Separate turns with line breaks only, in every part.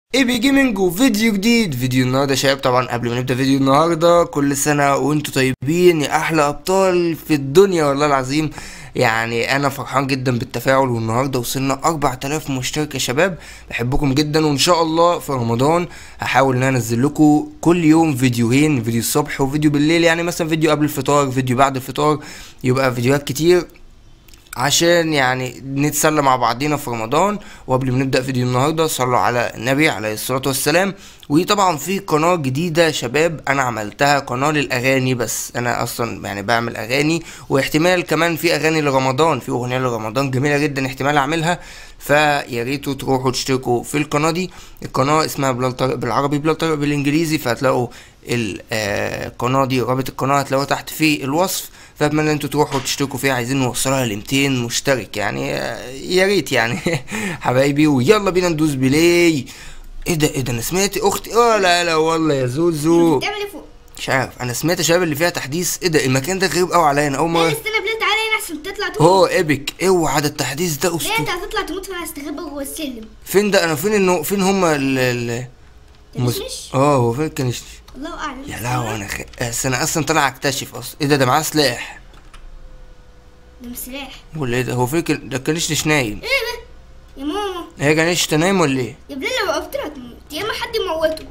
اي بي جيمنج وفيديو جديد فيديو النهارده يا شباب طبعا قبل ما نبدا فيديو النهارده كل سنه وانتم طيبين يا احلى ابطال في الدنيا والله العظيم يعني انا فرحان جدا بالتفاعل والنهارده وصلنا 4000 مشترك يا شباب بحبكم جدا وان شاء الله في رمضان هحاول ان انا انزل لكم كل يوم فيديوهين فيديو الصبح وفيديو بالليل يعني مثلا فيديو قبل الفطار فيديو بعد الفطار يبقى فيديوهات كتير عشان يعني نتسلى مع بعضينا في رمضان وقبل ما نبدا فيديو النهارده صلوا على النبي عليه الصلاه والسلام وطبعا في قناه جديده يا شباب انا عملتها قناه للاغاني بس انا اصلا يعني بعمل اغاني واحتمال كمان في اغاني لرمضان في اغنيه لرمضان جميله جدا احتمال اعملها فيا ريتوا تروحوا تشتركوا في القناه دي القناه اسمها بلال طارق بالعربي بلال طارق بالانجليزي فهتلاقوا القناه دي رابط القناه هتلاقوها تحت في الوصف فاتمنى انتوا تروحوا تشتركوا فيها عايزين نوصلها ل 200 مشترك يعني آه، يا ريت يعني حبايبي ويلا بينا ندوس بلاي ايه ده ايه ده انا سمعت اختي اه لا لا والله يا زوزو
بتعمل ايه فوق؟
مش عارف انا سمعت يا شباب اللي فيها تحديث ايه ده المكان ده غريب قوي عليا انا اول
لا
مره
استنى بلاد تعالى هنا احسن تطلع تموت
هو ايبك اوعى ده التحديث ده
ليه
اسطوري
انت هتطلع تموت فانا هستخبى جوه السلم
فين ده انا فين انه فين هما ال ال
كنشنش؟
اه هو فين الكنشنش
الله اعلم
يا لهوي انا خ... بس انا اصلا طالع اكتشف اصلا ايه ده ده معاه سلاح
ده مش سلاح
ولا ايه ده هو فين الك- ده الكنشنش نايم
ايه ده؟ يا ماما
هي كنشنش ده نايم ولا ايه
يا بلال لو وقفت له هتموت يا اما حد يموته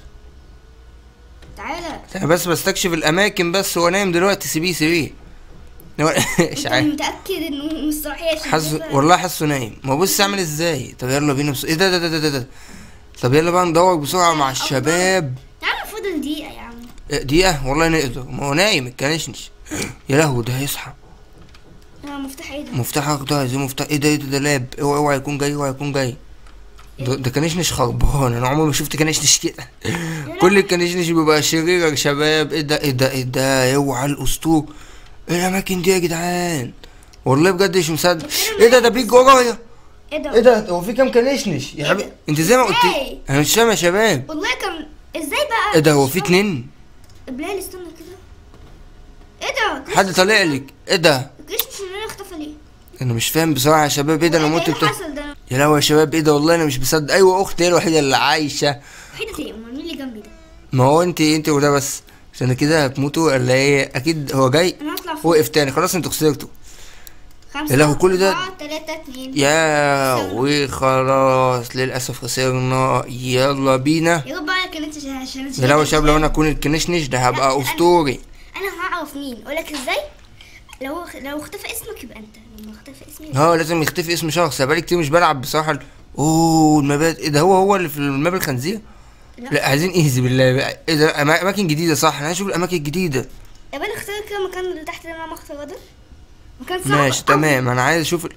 تعالى
انا بس بستكشف الاماكن بس هو نايم دلوقتي سيبيه سيبيه هو- مش
انت
عارف
متاكد انه مش صحيح
حاسه والله حاسه نايم ما هو بص اعمل ازاي طب يلا بينا بس ايه ده ده ده ده ده طب يلا بقى ندور بسرعه مع الشباب
يا عم فاضل دقيقه يا عم
إيه، دقيقه والله نقدر ما هو نايم الكنشنش يا لهوي ده هيصحى
اه مفتاح ايه ده؟
مفتاح اخده عايزين مفتاح ايه ده ايه ده ده لاب اوعى اوعى يكون جاي اوعى يكون جاي ده, ده كنشنش خربان انا عمري ما شفت كنشنش كده كل الكنشنش بيبقى شرير يا شباب ايه ده ايه ده ايه ده اوعى الاسطور ايه الاماكن دي يا جدعان والله بجد مش مصدق ايه ده ده بيجي ورايا
ايه ده؟
ايه ده هو في كام كنشنش يا حبيبي انت زي ما قلت
إزاي؟
انا مش فاهم يا شباب
والله كم ازاي بقى؟
ايه ده هو
مش
في
فاهم.
اتنين
بلال استنى كده ايه ده؟
حد طالع لك ايه ده
كريش شنو اختفى ليه؟
انا مش فاهم بصراحه يا شباب ايه ده انا
ايه
مت
اللي
بتا...
حصل ده؟
يا لهوي يا شباب ايه ده والله انا مش مصدق ايوه اختي هي الوحيده اللي عايشه
وحيدة ايه؟ امال مين اللي جنبي ده؟
ما هو انت انت وده بس عشان كده هتموتوا ولا ايه اكيد هو جاي
انا هطلع فوق
وقف تاني خلاص انتوا خسرتوا
خمسة
يا لهوي، كل ده-
أربعة تلاتة اتنين
يا وخلاص للاسف خسرنا يلا بينا
يا رب بقى كانت عشان عشان
يا لهوي يا شباب لو انا اكون الكنشنش ده هبقى
لا، أنا-
اسطوري
انا هعرف مين اقول لك ازاي لو لو اختفى اسمك يبقى انت لما اختفى اسمي
اه لازم يختفي اسم شخص بقالي كتير مش بلعب بصراحه ال- اوه المبات ايه ده هو هو اللي في الماب الخنزير
لا.
لا عايزين ايزي بالله بقى ايه ده أما- اماكن جديده صح انا عايز اشوف الاماكن الجديده
يا بني اختار كده مكان اللي تحت اللي انا مختار ده مكان صعب
ماشي
أوي.
تمام انا عايز اشوف ال...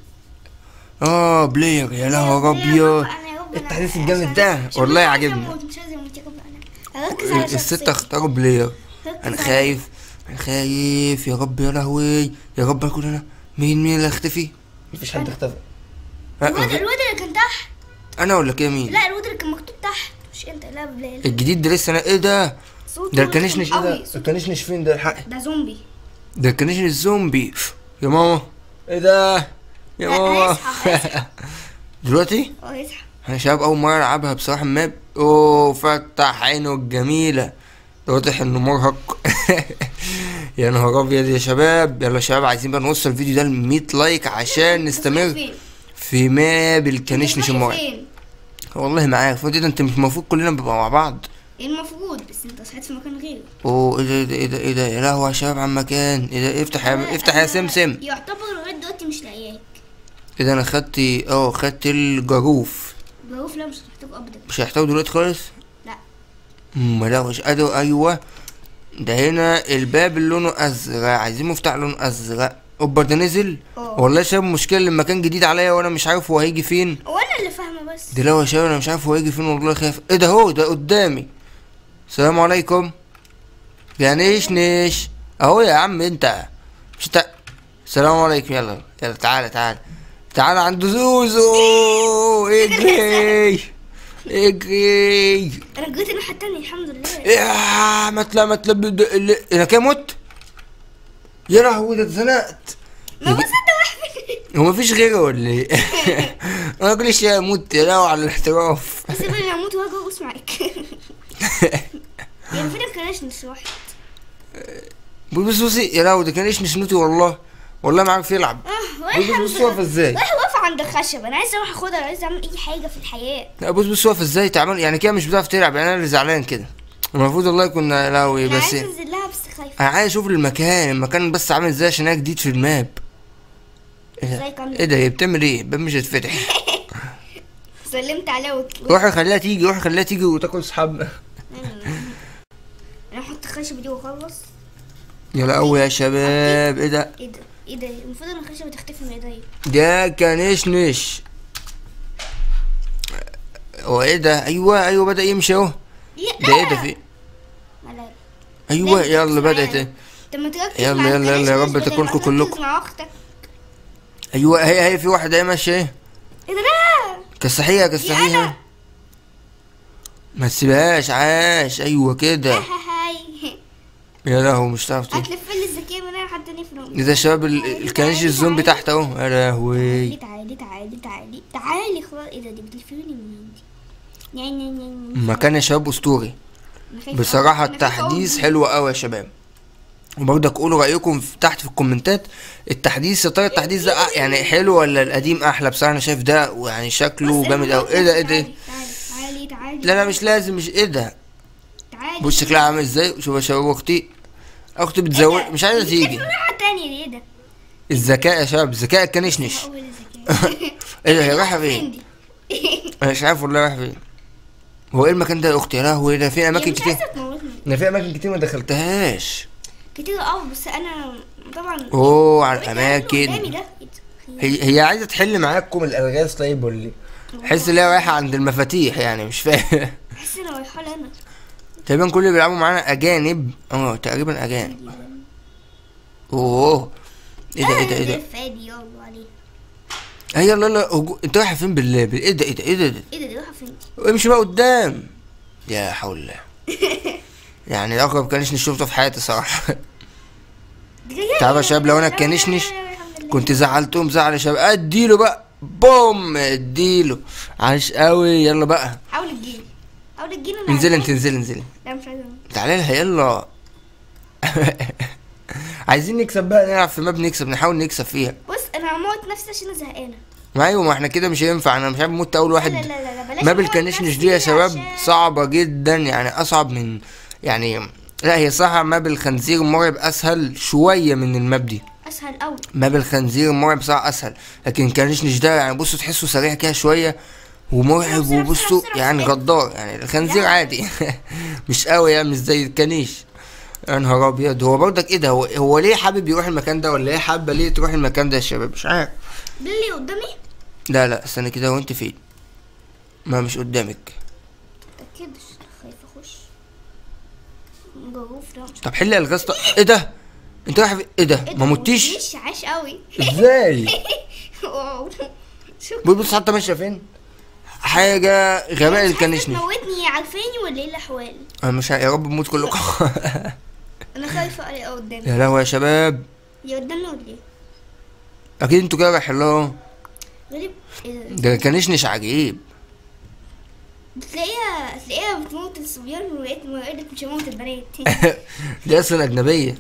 اه بلاير يا لهوي
يا رب
ابيض
أنا- يا رب أنا-
التحديث
عشان-
الجامد ده
عشان
والله
مش عايزة
عاجبني
أموت، مش عايزة اموت يا رب انا هركز على
الستة
شخصيتي.
اختاروا بلاير
ركز
انا
على-
خايف انا خايف يا رب يا لهوي يا رب اكون انا مين مين اللي اختفي مفيش حد اختفى
الواد
ها،
الواد اللي كان تحت
انا ولا كده مين
لا الواد اللي كان مكتوب تحت مش انت لا بلال
الجديد ده لسه أنا... ايه ده
صوته
ده الكنشنش ايه
قوي،
ده
صوته-
الكنشنش فين ده الحق
ده زومبي
ده الكنشنش الزومبي يا ماما ايه ده يا
لا،
ماما
هيصحى، هيصحى.
دلوقتي
اه يصحى
انا شباب اول مره العبها بصراحه الماب اوه فتح عينه الجميله ده واضح انه مرهق يا نهار ابيض يا شباب يلا يا شباب عايزين بقى نوصل الفيديو ده ل 100 لايك عشان نستمر
فين؟
في ماب الكنشنش
انت
المرعب
فين؟
والله معاك فاضي ده انت مش المفروض كلنا نبقى مع بعض
ايه المفروض بس انت صحيت في مكان غيره
اوه ايه ده ايه ده ايه ده يا لهوي يا شباب عن مكان ايه ده افتح يا افتح يا
أنا
سمسم
يعتبر لغايه دلوقتي مش لاقياك
ايه ده انا خدت اه خدت الجاروف
بروف لا مش هتحتاجه ابدا
مش هيحتاجه دلوقتي خالص
لا
امم لا مش قادر ايوه ده هنا الباب اللي لونه ازرق عايزين مفتاح لونه ازرق اوبا ده نزل
اه.
والله يا شباب المشكله ان المكان جديد عليا وانا مش عارف هو هيجي فين
هو انا اللي فاهمه بس
ده لو يا شباب انا مش عارف هو هيجي فين والله خايف ايه ده هو ده قدامي السلام عليكم يا نيش نيش اهو يا عم انت مش انت السلام عليكم يلا يلا تعالى تعالى تعالى عند زوزو اجري اجري
انا جيت الناحيه التانية الحمد لله
يا ما تلا ما تلا بد- اللي- انا كده مت يا لهوي ده اتزنقت
ما بص انت واحد
هو مفيش غيره ولا ايه انا كل شويه اموت يا لهوي على الاحتراف
بس انا هموت واجي ارقص معاك يعني فين كناش نص واحد
بص بصي يا لهوي ده كان ايش نسنوتي والله والله ما عارف يلعب
اه
بص
رايحة
بص واقفه ازاي
رايحة واقفة عند الخشب انا عايزة اروح اخدها عايزة اعمل اي حاجة في الحياة
لا بص بص واقفه ازاي تعبان يعني كده مش بتعرف تلعب يعني انا اللي زعلان كده المفروض والله كنا لهوي
انا
بس
عايزة انزل لها بس خايفة
انا عايز اشوف المكان المكان بس عامل ازاي عشان انا جديد في الماب ايه ده
ازيك عامل
ايه ده هي بتعمل ايه الباب مش هيتفتح
سلمت عليها وت-
روحي خليها تيجي روحي خليها تيجي وتاكل صحابنا
انا احط الخشبة دي واخلص
يلا قوي يا شباب ايه ده
ايه ده ايه ده المفروض ان الخشبة تختفي من ايديا
ده كنشنش هو ايه ده ايوه ايوه بدأ يمشي اهو
لا
ده ايه ده في
ملل
ايوه
ليه
يلا
بتركز
بدأت
معايا؟
ايه
طب ما تركز
يلا،
مع
يلا، يلا، يا
الكناشة
رب
بدل ما
تاكلكوا
تركز
كلكم.
مع اختك
ايوه هي هي في واحده ايه ماشيه ايه
ايه ده لا
كسحيها
دي
كسحيها
أنا.
ما تسيبهاش عاش ايوه كده
هاي
يا لهوي مش هتعرف تيجي
هتلف لي الذكية من هنا لحد نفرم
ده شباب ال- الكنش الزومبي تحت اهو يا لهوي
تعالي تعالي تعالي تعالي خلاص ايه ده دي بتلفيني منين دي ني ني ني ني.
مكان يا شباب اسطوري
أنا خايفة
بصراحه
أوي. أنا خايفة
التحديث
أوي.
حلو قوي يا شباب وبرضك قولوا رايكم في تحت في الكومنتات التحديث يا ترى التحديث ده أح- يعني حلو ولا القديم احلى بصراحه انا شايف ده ويعني شكله
بس
جامد
أنا
قوي ايه ده ايه ده
تعالي تعالي تعالي
لا لا مش لازم مش ايه ده
تعالي
بص شكلها عامل ازاي شوف يا شباب اختي اختي بتزود مش عايزه تيجي
في ناحية تانية دي ايه ده
الذكاء يا شباب الذكاء الكنشنش
أول الذكاء
ايه ده هي رايحه فين
دي
انا مش عارف والله رايحه فين هو ايه المكان ده يا اختي يا لهوي ده في اماكن
هي مش
كتير
عايزة تموتني
ده في اماكن كتير ما دخلتهاش
كتير قوي بس انا طبعا
اوه على
إيه ده؟ اللي قدامي
الاماكن
ده إيه ده؟
هي هي عايزه تحل معاكم الالغاز طيب ولا ايه حس ان هي رايحه عند المفاتيح يعني مش فاهم
بحس ان رايحة لي انا
تقريبا كل اللي بيلعبوا معانا اجانب اه تقريبا اجانب اوه ايه ده ايه ده ايه ده
فادي يلا عليه
هي يلا يلا هجو- انت رايحه فين بالله بال- ايه ده ايه ده ايه ده, ده؟
ايه ده دي رايحة فين دي؟
امشي بقى قدام يا حول الله يعني ده اقرب كنشنش شفته في حياتي صراحه
دي جاية
تعرف يا
لي.
شباب لو انا
لا، لا،
الكنشنش
لا، لا، لا، الحمد لله.
كنت زعلتهم زعل يا شباب اديله بقى بوم اديله عاش قوي يلا بقى
حاول تجيلي حاول تجيلي أنا
انزلي
عايزاك.
انت انزلي انزلي
لا مش عايزة
تعالي لها يلا عايزين نكسب بقى نلعب في ماب نكسب نحاول نكسب فيها
بص انا هموت نفسي عشان انا زهقانة
ما ايوه ما احنا كده مش هينفع انا مش عارف موت اول واحد
لا لا لا لا بلاش
ماب
أموت
الكنشنش
نفسي
دي يا شباب
عشان-
صعبة جدا يعني اصعب من يعني لا هي صح ماب الخنزير المرعب اسهل شوية من الماب دي
اسهل قوي
ماب الخنزير المرعب صح اسهل لكن كنشنش ده يعني بصوا تحسوا سريع كده شوية ومرعب
بسرعة،
وبصوا
بسرعة،
يعني
بسرعة.
غدار يعني الخنزير
لا.
عادي مش قوي يعني مش زي الكنيش يا نهار ابيض هو برضك ايه ده هو, هو ليه حابب يروح المكان ده ولا ايه حابه ليه تروح المكان ده يا شباب مش عارف
ده اللي قدامي
لا لا استنى كده وانت فين ما مش قدامك
متأكدش خايفة اخش جروف ده
طب حل الغاز طب ايه ده انت رايح فين؟ ايه ده
إيه
ما
ده؟
متيش
متيش عاش قوي
ازاي
واو شكرا
بص بص حتى ماشيه فين حاجه غباء الكنشني
تموتني عارفاني ولا ايه الاحوال
انا مش ع- يا رب نموت كلكم
انا خايفة الاقي قدامي
يا لهوي يا شباب
يا قدامي ولا ايه
اكيد انتوا كده رايحين لها
غريب ايه ده
ده كنشنش عجيب
تلاقيها تلاقيها بتموت الصبيان ولقيت قالت مش هموت البنات
دي اصلا اجنبيه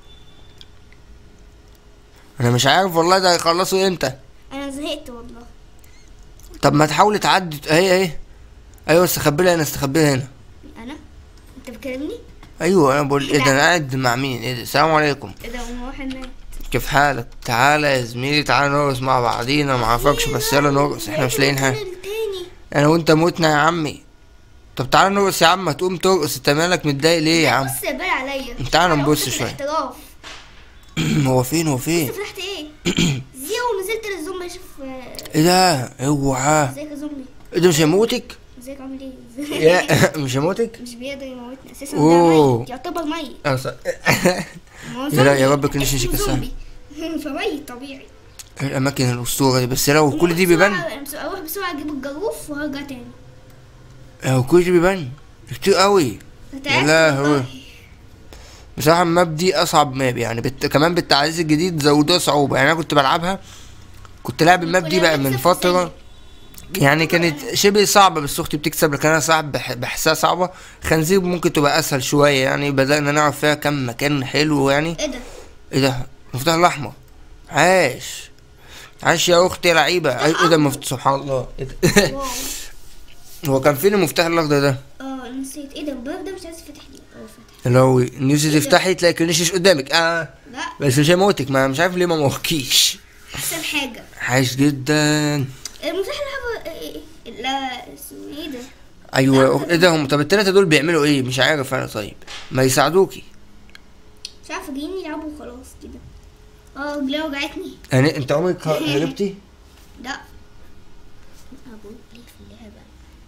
انا مش عارف والله ده هيخلصوا امتى
انا زهقت والله
طب ما تحاول تعدي اهي اهي ايوه استخبي لها هنا استخبي لها هنا
انا انت بتكلمني
ايوه انا بقول ايه ده انا قاعد مع مين ايه ده السلام عليكم
ايه ده هو واحد مات
كيف حالك تعالى يا زميلي تعالى نرقص مع بعضينا ما اعرفكش بس يلا نرقص احنا مش لاقيين حاجه
التاني
انا وانت موتنا يا عمي طب تعالى نرقص يا عم ما تقوم ترقص انت مالك متضايق ليه يا عم
بص يا بال عليا
تعالى
أنا
نبص
قلت في
شوية.
الاحتراف
هو فين هو فين
انت فتحت ايه زيرو ونزلت للزومبي اشوف آه،
ايه ده اوعى
ازيك يا زومبي
ايه ده مش هيموتك
ازيك عامل ايه
يا مش هيموتك
مش بيقدر يموتني اساسا
أوه.
ده ميت يعتبر ميت
أنا ص-
ما هو
يا لا، يا
زومبي.
رب كل شيء
اسمه
يكسرها.
زومبي. فميت طبيعي
الاماكن الاسطوره دي بس لو كل دي بيبان
بسرعة- اروح بسرعه اجيب الجروف وهرجع تاني
هو كل دي بيبان كتير قوي
تعبت
لهوي.
والله.
بصراحه الماب دي اصعب ماب يعني بت... كمان بالتعزيز الجديد زودوها صعوبه يعني انا كنت بلعبها كنت لاعب الماب دي بقى من فتره يعني كانت شبه صعبة بس اختي بتكسب لكن انا صعب بح- بحسها صعبة خنزير ممكن تبقى اسهل شوية يعني بدأنا نعرف فيها كم مكان حلو يعني
ايه ده
ايه ده المفتاح الاحمر عاش عاش يا اختي لعيبة ايه ده المفتاح سبحان الله إيه ده؟
واو
هو كان فين المفتاح الاخضر ده
اه نسيت ايه ده الباب ده مش عايز يفتح لي اه فتح
اللي هو نفسي تفتحي تلاقي كرنيشش قدامك اه
لا
بس مش هيموتك ما مش عارف ليه ما موكيش
احسن حاجه
عاش جدا
المفتاح الحب إيه- إيه- لا اسمه ايه ده
ايوه يا أخ- ايه ده هم طب التلاتة دول بيعملوا ايه مش عارف انا طيب ما يساعدوكي
مش عارفه جايين يلعبوا وخلاص كده اه رجلي وجعتني
يعني انت عمرك هربتي
لا ابو ليه في اللعبه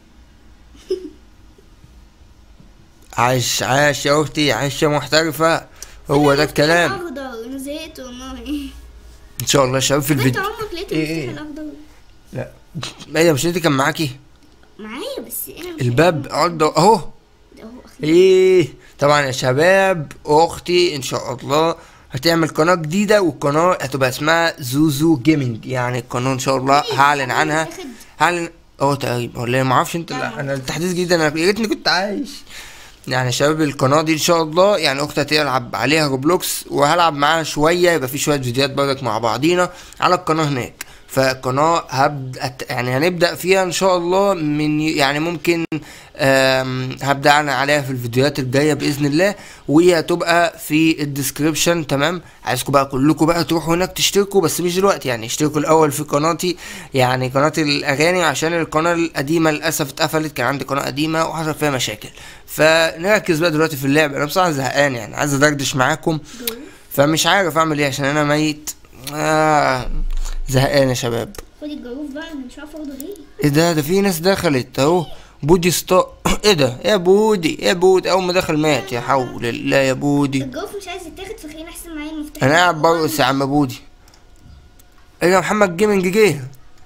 عاش عاش يا اختي عاش يا محترفة هو ده الكلام
اخضر انا زهقت والله
ان شاء الله يا شباب في
انت
الفيديو
عمرك لقيت
إيه إيه؟
المفتاح الاخضر
لا ايه ده مش انت كان معاكي
معايا بس انا مش
الباب عرض اهو
ده هو اخير
ايه طبعا يا شباب اختي ان شاء الله هتعمل قناة جديدة والقناة هتبقى اسمها زوزو جيمنج يعني القناة ان شاء الله هعلن عنها هعلن اه تقريبا ولا ما اعرفش انت لا انا التحديث جديد انا يا ريتني كنت عايش يعني يا شباب القناة دي ان شاء الله يعني اختي هتلعب عليها روبلوكس وهلعب معاها شوية يبقى في شوية فيديوهات برضك مع بعضينا على القناة هناك فالقناة هبدأ يعني هنبدأ فيها ان شاء الله من يعني ممكن آم، هبدأ انا عليها في الفيديوهات الجاية بإذن الله وهي هتبقى في الديسكريبشن تمام عايزكم بقى كلكم بقى تروحوا هناك تشتركوا بس مش دلوقتي يعني اشتركوا الأول في قناتي يعني قناة الأغاني عشان القناة القديمة للأسف اتقفلت كان عندي قناة قديمة وحصل فيها مشاكل فنركز بقى دلوقتي في اللعب أنا بصراحة زهقان يعني عايز أدردش معاكم فمش عارف أعمل إيه عشان أنا ميت آه زهقان يا شباب
خدي الجاروف بقى انا مش عارفه اخده ليه
ايه ده ده في ناس دخلت اهو بودي ستا ايه ده يا بودي يا بودي اول ما دخل مات يا حول الله يا بودي
الجاروف مش عايز يتاخد فخليني احسن معايا المفتاح
انا قاعد برقص يا عم بودي ايه ده محمد جيمنج جه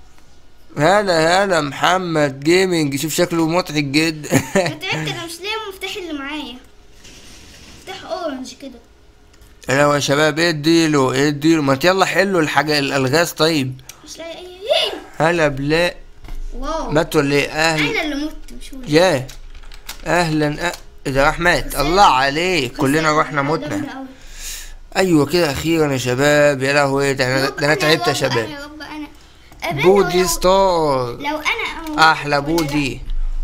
هلا هلا محمد جيمنج شوف شكله مضحك جدا
انا تعبت انا مش لاقي المفتاح اللي معايا مفتاح اورنج كده
ايوه يا شباب ايه اديله ايه اديله ما يلا حلوا الحاجه الالغاز طيب
مش لاقي اي إيه؟
هلا بلا
واو
مات ولا ايه اهلا
انا اللي مت مش هو
ياه اهلا أه. ايه ده راح مات الله عليك كلنا رحنا متنا
جامدة أوي.
ايوه كده اخيرا يا شباب يا لهوي ده انا
رب
ده انا تعبت يا
رب
شباب
أنا يا رب انا قابلنا
بودي
لو-
ستار
لو انا أموت
احلى
ولا
بودي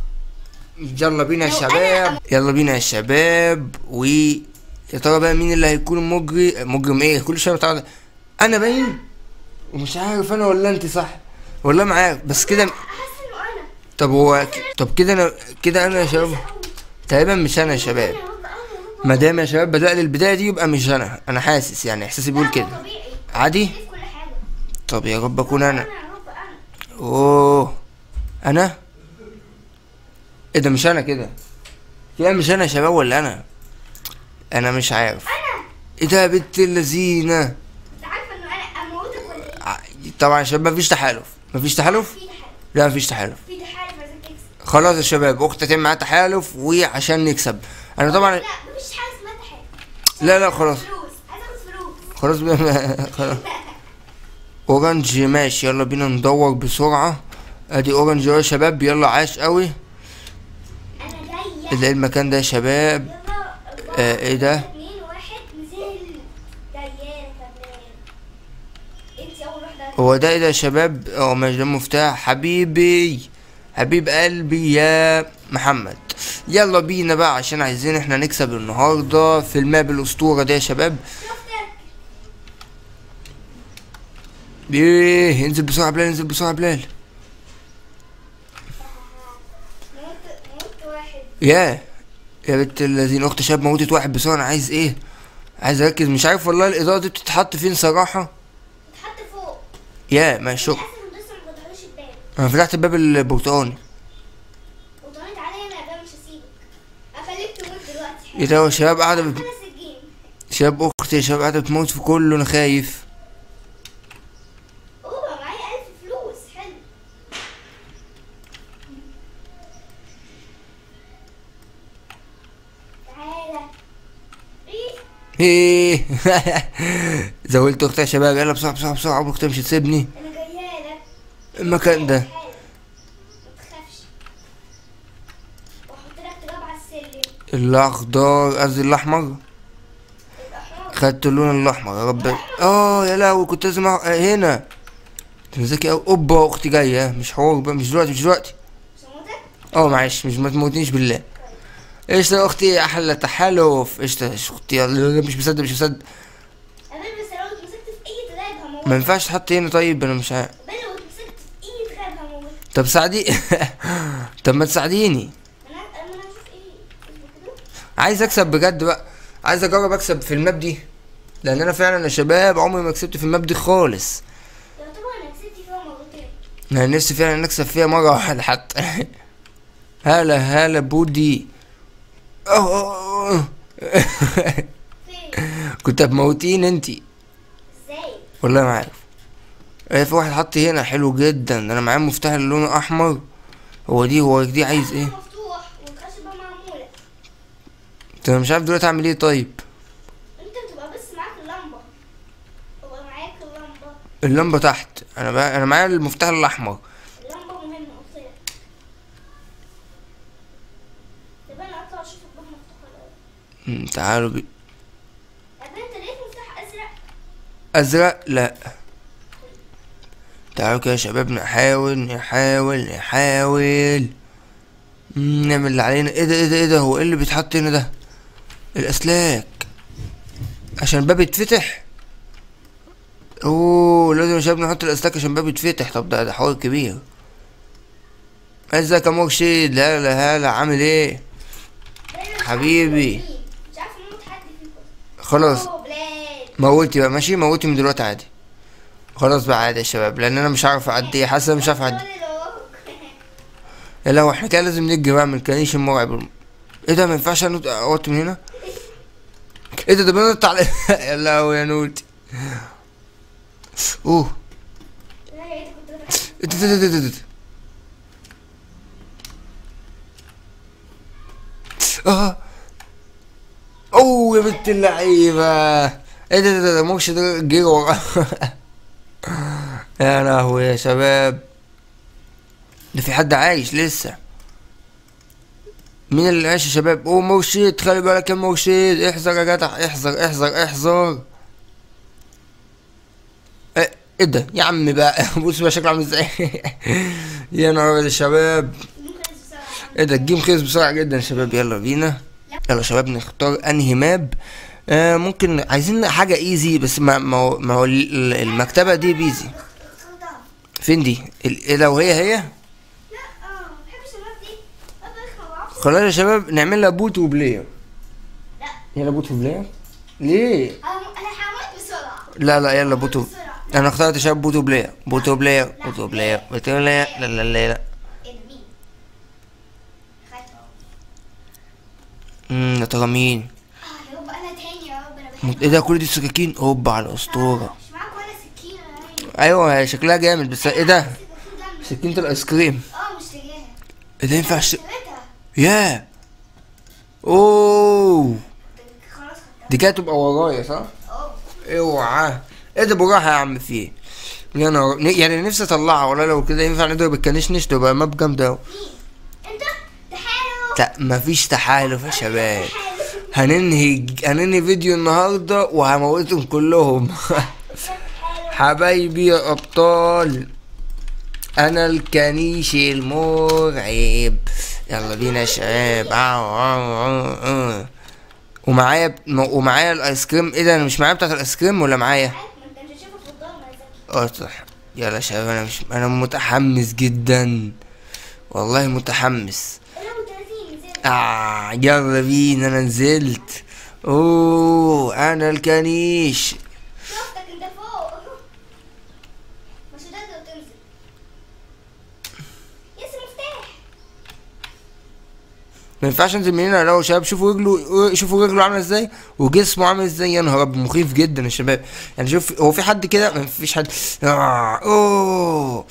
يلا بينا يا
لو
شباب
أنا-
يلا بينا يا شباب و يا ترى بقى مين اللي هيكون المجري مجرم ايه كل شويه بتاع انا باين ومش عارف انا ولا انت صح والله معاك بس كده
لا، حاسس انه انا
طب هو ك- طب كده انا كده انا يا شباب تقريبا مش انا يا شباب
أنا يا رب، أنا يا رب.
ما دام يا شباب بدأ لي البدايه دي يبقى مش انا انا حاسس يعني احساسي بيقول
لا، هو
كده
طبيعي
عادي
في كل حاجه
طب يا رب اكون انا
انا يا رب انا
اوه انا ايه ده مش انا كده يا مش انا يا شباب ولا انا انا مش عارف
انا
ايه ده يا بنت اللذينه
انت عارفه انه انا اموتك ولا ايه
ع- طبعا يا شباب مفيش تحالف مفيش تحالف
في تحالف
لا مفيش تحالف
في تحالف عايزك تكسب
خلاص يا شباب اختي هتعمل معاها تحالف وعشان نكسب انا طبعا
لا مفيش حاجه اسمها تحالف
لا لا خلاص
فلوس عايز اخد فلوس
خلاص بقى خلاص اورنج ماشي يلا بينا ندور بسرعه ادي اورنج اهو يا شباب يلا عاش قوي
انا جايه
ده إيه المكان ده يا شباب
يلا
آه ايه ده
اتنين واحد نزل جايين كمان انت اول واحده
هو ده ايه ده يا شباب اه ماشي ده مفتاح حبيبي حبيب قلبي يا محمد يلا بينا بقى عشان عايزين احنا نكسب النهارده في الماب الاسطوره ده يا شباب
شفتك
ايه انزل بسرعه يا بلال انزل بسرعه يا بلال
موت موت واحد
يا يا بنت الذين اخت شاب موتت واحد بسرعه انا عايز ايه عايز اركز مش عارف والله الاضاءه دي بتتحط فين صراحه
اتحط فوق
يا ما شوف
للاسف لسه ما فتحوش الباب
انا فتحت الباب البرتقاني
وطنيت عليا انا الباب مش هسيبك اخليك تموت دلوقتي
ايه ده هو شباب قاعده بت...
خلص الجيم
شباب اختي شباب قاعده بتموت في كله انا خايف
اوه معايا ألف فلوس حلو تعالى ايه
ايه زولت اختي يا شباب يلا بسرعه بسرعه بسرعه اختي مش هتسيبني
انا جايه
المكان ده
ما تخافش واحط لك تراب على السلم
الاخضر قصدي الاحمر
الاحمر
خدت اللون الاحمر يا رب اه يا لهوي كنت لازم أع- هنا انت ذكي اوي اوبا اختي جايه مش حوار بقى مش دلوقتي مش دلوقتي
صمتك
اه معلش مش ما تموتنيش بالله قشطة يا اختي احلى تحالف قشطة يا اختي يلا مش مصدق مش مصدق
انا بس لو اتمسكت في اي تراب هموت
ما ينفعش تحط هنا طيب انا مش عارف
بل لو اتمسكت في اي تراب هموت
طب ساعدي طب ما تساعديني
انا انا انا اشوف ايه اصبر كده
عايز اكسب بجد بقى عايز اجرب اكسب في الماب دي لان انا فعلا يا شباب عمري ما كسبت في الماب دي خالص
يعتبر انا كسبت فيها مرتين
انا نفسي فعلا نكسب فيها مره واحده حتى هلا هلا بودي أوه.
فين
كنت هتموتين انتي
ازاي
والله ما عارف ايه في واحد حط هنا حلو جدا انا معايا مفتاح اللون احمر هو دي هو دي عايز ايه
مفتوح والخشبه معموله
انت أنا مش عارف دلوقتي اعمل ايه طيب
انت بتبقى بس معاك اللمبه تبقى معاك اللمبه
اللمبه تحت انا بقى انا معايا المفتاح الاحمر
اللمبه مهمه قلت لك طب انا اطلع اشوف الباب مفتوح ولا لا
مم، تعالوا بي.
طب انت لقيت مفتاح ازرق
ازرق لا تعالوا كده يا شباب نحاول نحاول نحاول مم، نعمل اللي علينا ايه ده ايه ده ايه ده هو ايه اللي بيتحط هنا ده الاسلاك عشان الباب يتفتح اوه لازم يا شباب نحط الاسلاك عشان الباب يتفتح طب ده ده حوار كبير ازيك يا مرشد هلا هلا عامل ايه حبيبي.
مش عارفه اموت حد فيكم
خلاص
أوه، بلاد
موتي بقى ماشي موتي من دلوقتي عادي خلاص بقى عادي يا شباب لان انا مش عارف اعدي حاسس مش عارف اعدي يا لو احنا كده لازم نجي بقى من الكنيش المرعب ايه ده ما ينفعش انط اوت من هنا ايه ده ده بنط على يا لهوي يا نوتي اوه
لا يا ريت كنت
ايه ده ده ده ده ده اه اوه يا بنت اللعيبة ايه ده ده ده, ده مرشد ده جري ورا يا لهوي يا شباب ده في حد عايش لسه مين اللي عايش يا شباب اوه مرشد خلي بالك يا مرشد احذر يا جدع احذر احذر احذر ايه إيه ده يا عم بقى بص بقى شكله عامل ازاي يا نهار أبيض يا شباب
ممكن بسرعه
ايه ده الجيم خلص بسرعة جدا يا شباب يلا بينا يلا يا شباب نختار انهي ماب آه ممكن عايزين حاجة ايزي بس ما ما هو- ما هو ال- المكتبة دي بيزي
اخترتها
فين دي ال- إيه لو هي هي
لا اه ما بحبش الماب دي بابا ما بعرفش
خلاص يا شباب نعمل لها بوت وبلاير
لا
يلا بوت وبلاير ليه
انا انا هموت بسرعه
لا لا يلا بوت وب-
بسرعه
انا اخترت يا شباب بوت وبلاير بوت وبلاير بوت وبلاير بوت وبلاير لا لا لا لا
ايه ده مين؟ خايفه
امم يا ترى مين
اه يا رب انا تاني يا رب انا بحب
ايه ده كل دي سكاكين هوبا على الاسطورة
مش معاك ولا سكينه ايوه
ايوه هي شكلها جامد بس ايه ده
المفروض اعمل
سكينة الايس كريم
اه مش لاقيها
ايه ده ينفع ش...
اشتريتها
يا اوه
خلاص خدتها
دي كده تبقى ورايا صح؟
اه
اوعى ايه ده بالراحة يا عم فيه يا نهار ن- يعني نفسي اطلعها ولا لو كده ينفع نضرب الكنشنش تبقى ماب جامدة اوي
مين؟ انت تحالف
لا مفيش تحالف يا شباب
تحالف.
هننهي هننهي فيديو النهاردة وهموتهم كلهم
تحالف.
حبايبي يا ابطال انا الكنيش المرعب يلا بينا يا شباب أو أو أو أو. ومعايا ومعايا الايس كريم ايه ده انا مش معايا بتاعت الايس كريم ولا معايا
معاك ما انت مش هتشوفه في الضلمه يا زكي
اه صح يلا يا شباب انا مش انا متحمس جدا والله متحمس
انا و30 زي
آه يلا بينا انا نزلت اوه انا الكنيش
شفتك انت فوق مش هتقدر تنزل يس مفتاح
ما ينفعش انزل من هنا لو شباب شوفوا رجله شوفوا رجله عامله ازاي وجسمه عامل ازاي يا نهار ابيض مخيف جدا يا شباب يعني شوف هو في حد كده ما فيش حد آه اوه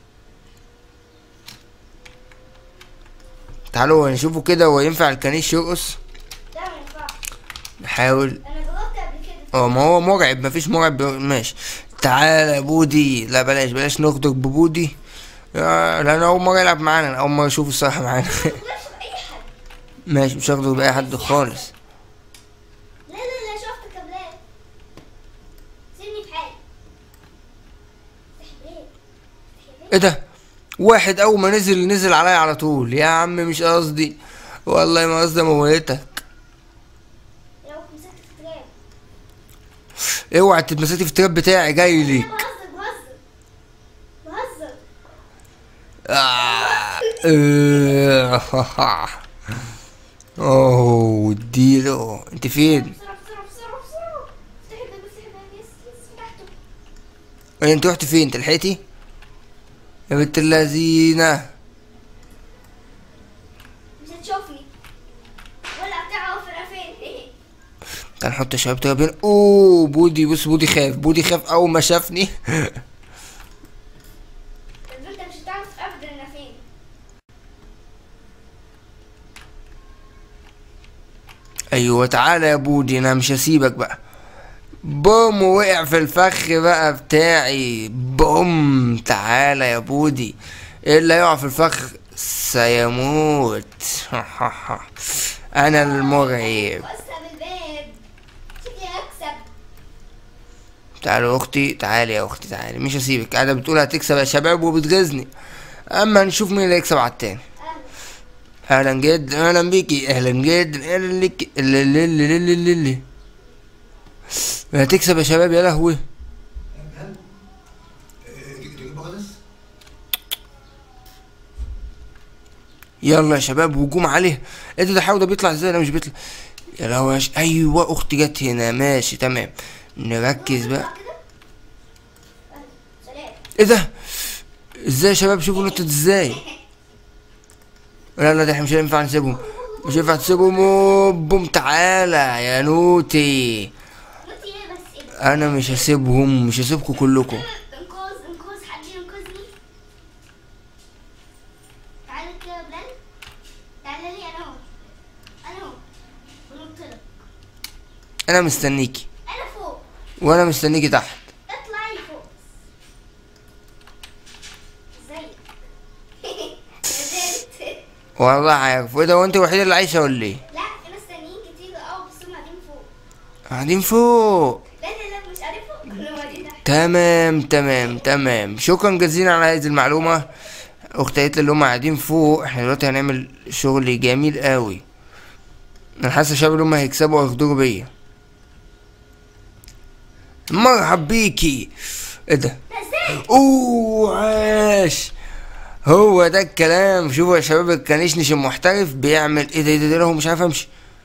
تعالوا نشوفوا كده هو ينفع الكنيش يرقص
لا ما ينفعش
نحاول
انا جربت قبل كده
اه ما هو مرعب مفيش مرعب بي- ماشي تعالى يا بودي لا بلاش بلاش نغدر ببودي يا لا انا اول مره يلعب معانا انا اول مره اشوفه الصراحه معانا
ما تغدرش باي حد
ماشي مش هاخده باي حد خالص
لا لا لا شفتك يا بلال سيبني في حالي افتح بلال
ايه ده واحد اول ما نزل نزل عليا على طول يا عم مش قصدي والله ما قصدي موتك
لو مسكت في تراب
اوعى تتمسكي في التراب بتاعي جاي لي
انا بهزر بهزر بهزر
آه. آه. اوه اديله انت فين
بسرعة بسرعة بسرعة بسرعة افتحي الباب افتحي الباب يس يس فتحته
إيه، انت رحت فين انت لحقتي يا بنت اللذينه
مش هتشوفني ولا هتعرف انا فين
تعال نحط شباب ترابين اوه بودي بص بودي خاف بودي خاف اول ما شافني
طب انت مش هتعرف ابدا انا فين
ايوه تعالى يا بودي انا مش هسيبك بقى بوم وقع في الفخ بقى بتاعي بوم تعالى يا بودي ايه اللي هيقع في الفخ سيموت انا المرعب
واسحب الباب شكلي هكسب
تعالى يا اختي تعالي يا اختي تعالي مش هسيبك قاعده بتقول هتكسب يا شباب وبتغيظني اما نشوف مين اللي يكسب على التاني
اهلا
اهلا جدا اهلا بيكي اهلا جدا اهلا لك اللي اللي اللي اللي اللي اللي هتكسب يا شباب يا لهوي يلا يا شباب هجوم عليه ايه ده ده حاول ده بيطلع ازاي ده مش بيطلع يا لهوي يا ش- ايوه اختي جت هنا ماشي تمام نركز بقى
كده اهلا سلام
ايه ده ازاي يا شباب شوفوا نطت ازاي لا لا ده احنا مش هينفع نسيبهم مش هينفع تسيبهم أوه، بوم تعالى يا نوتي
قلت ايه بس ايه ده
انا مش هسيبهم مش هسيبكم كلكم
انقاذ انقاذ حد ينقذني تعالى كده يا بلال تعالى لي انا اهو انا اهو ونط لك
انا مستنيكي
انا فوق
وانا مستنيكي تحت
اطلعي فوق ازيك نزلت
والله عارف ايه ده وانت الوحيده اللي عايشه ولا ايه
لا في ناس تانيين كتير اه بس هم قاعدين فوق
قاعدين فوق
لا لا لا مش قاعدين فوق كلهم قاعدين تحت
تمام تمام تمام شكرا جزيلا على هذه المعلومة اختي قالت لي اللي هم قاعدين فوق احنا دلوقتي هنعمل شغل جميل قوي انا حاسس الشباب اللي هم هيكسبوا وياخدوا بيا مرحب بيكي ايه ده
ده ازاي
اوه عاش هو ده الكلام شوفوا يا شباب الكنشنش المحترف بيعمل ايه ده ايه ده, إيه ده هو مش عارف امشي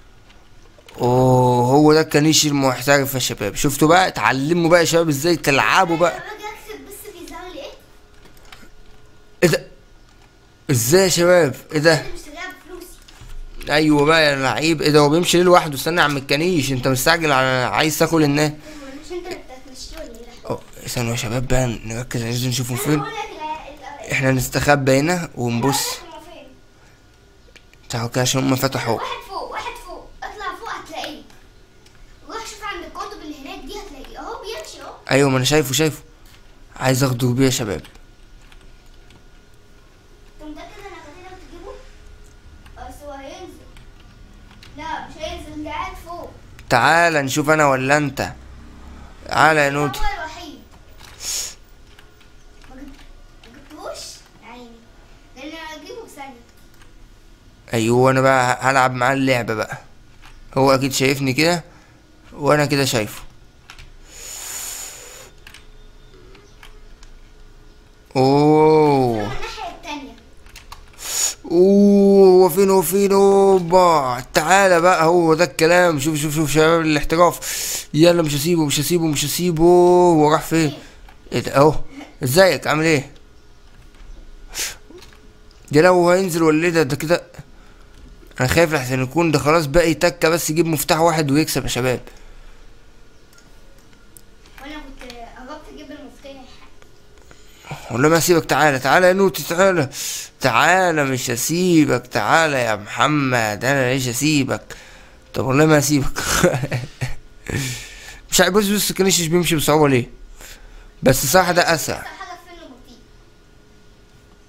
اوه هو ده الكنيش المحترف يا شباب شفتوا بقى اتعلموا بقى يا شباب ازاي تلعبوا بقى
لما باجي اكسب بس بيظهر لي ايه
ايه ده ازاي يا شباب ايه ده
انا مشتريها بفلوسي
ايوه بقى يا لعيب ايه ده هو بيمشي ليه لوحده استنى يا عم الكنيش انت مستعجل على عايز تاكل الناس
مش انت اللي بتمشوني لا
اه استنوا يا شباب بقى نركز عايزين نشوفهم
انا
فين
بقول لك ال- ال-
احنا نستخبى هنا ونبص
هما فين
تعالوا كده عشان هم فتحوا
واحد فوق واحد فوق اطلع فوق هتلاقيه روح شوف عند الكتب اللي هناك دي هتلاقيه اهو بيمشي اهو
ايوه ما انا شايفه شايفه عايز اخده بيه يا شباب
انت متأكد انك هتقدر تجيبه؟ بس هو هينزل لا مش هينزل ده قاعد فوق
تعال نشوف انا ولا انت تعالى يا نوتي
هو الوحيد ما جبت- ما جبتهوش يا عيني لان انا هجيبه بثانية
ايوه انا بقى هلعب معاه اللعبه بقى هو اكيد شايفني كده وانا كده شايفه اوه
من الناحية التانية
اوه هو فين هو فين اوبا تعالى بقى هو ده الكلام شوف شوف شوف شباب الاحتراف يلا مش هسيبه مش هسيبه مش هسيبه هو راح فين ايه ده اهو ازيك عامل ايه ده لو هينزل ولا ايه ده ده كده انا خايف لحسن يكون ده خلاص باقي تكه بس يجيب مفتاح واحد ويكسب يا شباب
وانا كنت قربت اجيب المفتاح
والله ما هسيبك تعالى تعالى يا نوتي تعالى تعالى مش هسيبك تعالى يا محمد انا ليش هسيبك طب والله ما هسيبك مش عارف بص بص كنيشش بيمشي بصعوبة ليه بس صح ده اسرع
اكتر حاجة في انه بطيء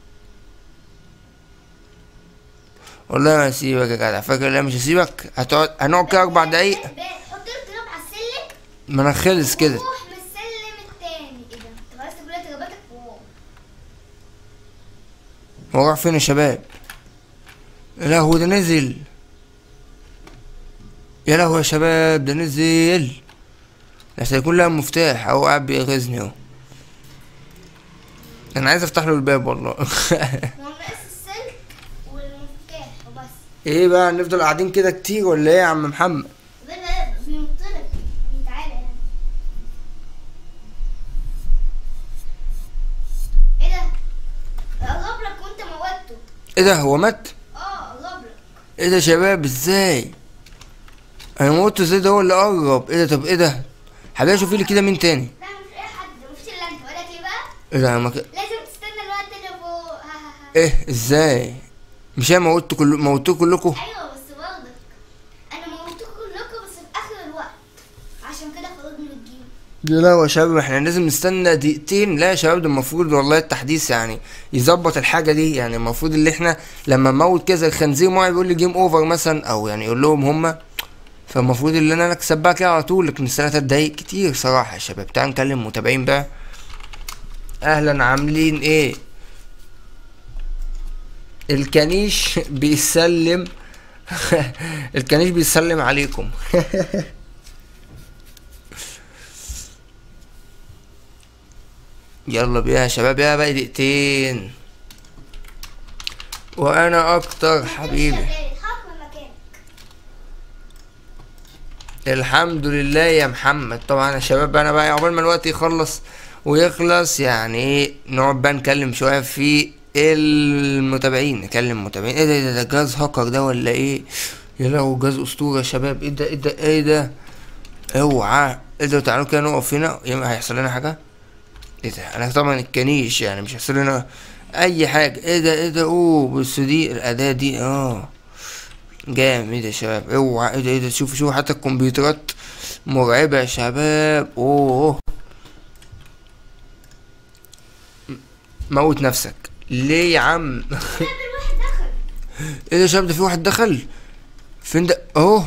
والله ما هسيبك يا جدع فاكر لا مش هسيبك هتقعد هنقعد كده اربع دقايق
حط الكلاب على السلم
ما انا خلص كده
روح من السلم التاني ايه ده انت خلاص كل تجربتك واو
هو راح فين يا شباب يا لهوي ده نزل يا لهوي يا شباب ده نزل ده سيكون لها مفتاح او قاعد بيغيظني اهو انا عايز افتح له الباب والله
هو ناقص السلك والمفتاح وبس
ايه بقى نفضل قاعدين كده كتير ولا ايه يا عم محمد
ده ده بينطلق تعالى يعني ايه ده؟ ده قرب لك وانت موتته
ايه ده هو مات
اه قرب لك
ايه ده يا شباب ازاي انا موته ازاي ده هو اللي قرب ايه ده طب ايه ده حبيبي شوفي لي كده مين تاني
لا مش اي حد مش الا انت ولا ايه بقى؟
ايه ده ما ك...
لازم تستنى الوقت اللي فوق ها ها ها
ايه ازاي مش انا موتوا كل موتوا كلكم
ايوه بس برضك انا موتكم كلكم بس في اخر الوقت عشان كده خرجنا من الجيم
لا يا شباب احنا لازم نستنى دقيقتين لا يا شباب ده المفروض والله التحديث يعني يظبط الحاجه دي يعني المفروض اللي احنا لما نموت كذا الخنزير معي بيقول لي جيم اوفر مثلا او يعني يقول لهم هما فالمفروض ان انا اكسب بقى كده على طول لكن نستنى تلات دقايق كتير صراحه يا شباب تعال نكلم متابعين بقى اهلا عاملين ايه الكنيش بيسلم الكنيش بيسلم عليكم يلا بيها يا شباب يا باقي دقيقتين وانا اكتر حبيبي
اتحرك من مكانك
الحمد لله يا محمد طبعا يا شباب انا بقى عقبال ما الوقت يخلص ويخلص يعني ايه نقعد بقى نتكلم شويه في المتابعين نكلم متابعين ايه ده ايه ده, ده جهاز هاكر ده ولا ايه يا لهوي جهاز اسطوره يا شباب ايه ده ايه ده ايه ده اوعى ايه ده تعالوا كده نقف هنا يا هيحصل لنا حاجه ايه ده انا طبعا الكنيش يعني مش هيحصل لنا اي حاجه ايه ده ايه ده اوه بس دي الاداه دي اه جامد يا شباب اوعى ايه ده ايه ده شوفوا شوفوا حتى الكمبيوترات مرعبة يا شباب اوه م- موت نفسك ليه يا عم
قابل واحد دخل
ايه ده يا شباب ده في واحد دخل فين ده اهو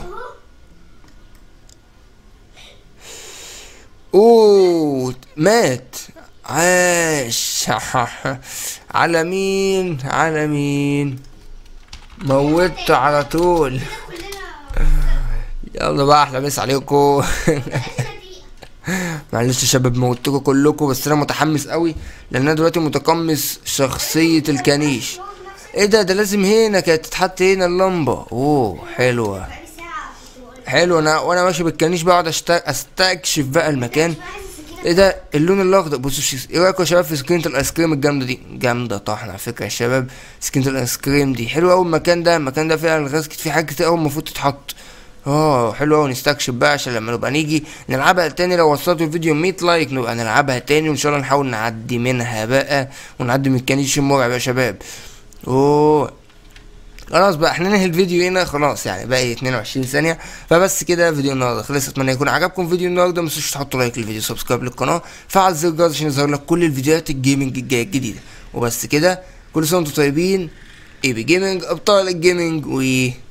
اوه مات عاش على مين على مين موت على طول
كلنا
يلا بقى احلى مسا عليكم
دقيقة
معلش يا شباب موتكم كلكم بس انا متحمس قوي لان انا دلوقتي متقمص شخصية الكنيش
موت نفسك
ايه ده ده لازم هنا كانت تتحط هنا اللمبة اوه حلوة
بقالي ساعة كنت بقول
حلو انا وانا ماشي بالكنيش بقعد أشت- استكشف بقى المكان
مش عايز السكينة
ايه ده اللون الاخضر بصوا شي- ايه رايكم يا شباب في سكينة الايس كريم الجامدة دي جامدة طحن على فكرة يا شباب سكينة الايس كريم دي حلوة اوي المكان ده المكان ده فيه الغاز كتير فيه حاجات كتير اوي المفروض تتحط اه حلو اوي نستكشف بقى عشان لما نبقى نيجي نلعبها تاني لو وصلتوا الفيديو 100 لايك نبقى نلعبها تاني وان شاء الله نحاول نعدي منها بقى ونعدي من الكنيش المرعب يا شباب اوه خلاص بقى احنا ننهي الفيديو هنا خلاص يعني باقي 22 ثانية فبس كده فيديو النهارده خلص اتمنى يكون عجبكم فيديو النهارده ما تنسوش تحطوا لايك للفيديو سبسكرايب للقناة فعل زر الجرس عشان يظهر لك كل الفيديوهات الجيمنج الجاية الجديدة وبس كده كل سنة وانتم طيبين اي بي جيمنج ابطال الجيمنج و